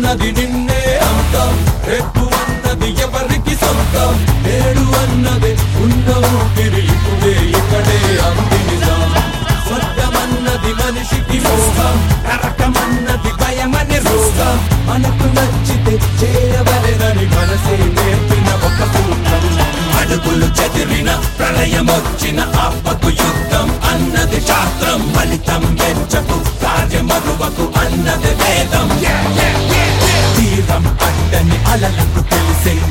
అన్నది నిన్నే అంతం రేపు అన్నది ఎవరికి సొంతం నేడు అన్నది ఉన్న ఊపిరి ఇప్పుడే ఇక్కడే అంది నిజం స్వర్గమన్నది మనిషికి మోహం నరకమన్నది భయమని రోగం మనకు నచ్చితే చేయవలెనని మనసే నేర్పిన ఒక సూత్రం అడుగులు చెదిరిన ప్రళయమొచ్చిన ఆపకు యుద్ధం అన్నది శాస్త్రం ఫలితం ఎంచకు కార్యమరువకు అన్నది వేదం తీరం అడ్డని అలలకు తెలిసే